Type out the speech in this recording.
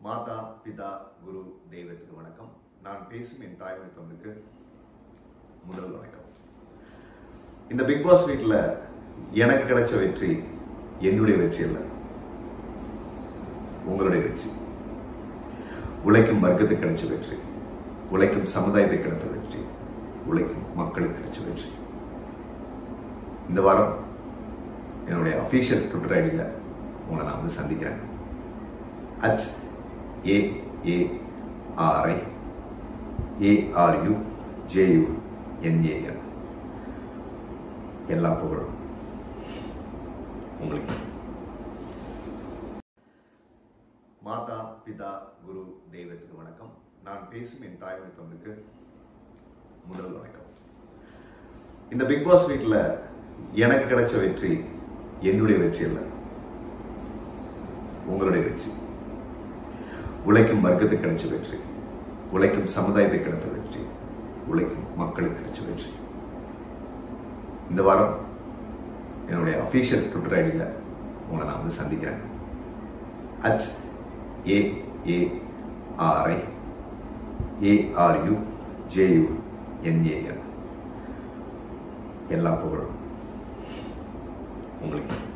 மாதா பிதா குரு தெய்வத்துக்கு வணக்கம் நான் பேசும் என் தாய்மொழி தமிழுக்கு முதல் வணக்கம் இந்த பிக் பாஸ் வீட்டில் எனக்கு கிடைச்ச வெற்றி என்னுடைய வெற்றி இல்லை உங்களுடைய வெற்றி உழைக்கும் வர்க்கத்துக்கு கிடைச்ச வெற்றி உழைக்கும் சமுதாயத்துக்கு கிடைத்த வெற்றி உழைக்கும் மக்களுக்கு கிடைச்ச வெற்றி இந்த வாரம் என்னுடைய அஃபீஷியல் ட்விட்டர் ஐடியில் உங்களை நான் வந்து சந்திக்கிறேன் அச் ஏ ஏ ஆர்ஐ ஏஆர்யூ ஜேயு என்ஏஎன் எல்லா புகழும் உங்களுக்கு மாதா பிதா குரு தெய்வத்துக்கு வணக்கம் நான் பேசும் என் தாய்மொழி தமிழுக்கு முதல் வணக்கம் இந்த பிக் பாஸ் வீட்டில் எனக்கு கிடைச்ச வெற்றி என்னுடைய வெற்றி இல்லை உங்களுடைய வெற்றி உழைக்கும் வர்க்கத்துக்கு கிடைச்ச வெற்றி உழைக்கும் சமுதாயத்துக்கு கிடைத்த வெற்றி உழைக்கும் மக்களுக்கு கிடைச்ச வெற்றி இந்த வாரம் என்னுடைய அஃபீஷியல் ட்விட்டர் ஐடியில் உங்களை நான் வந்து சந்திக்கிறேன் அச் ஏ ஏ ஆர்ஐ ஏஆர்யூ ஜேயு என்ஏஎன் எல்லா புகழும் உங்களுக்கு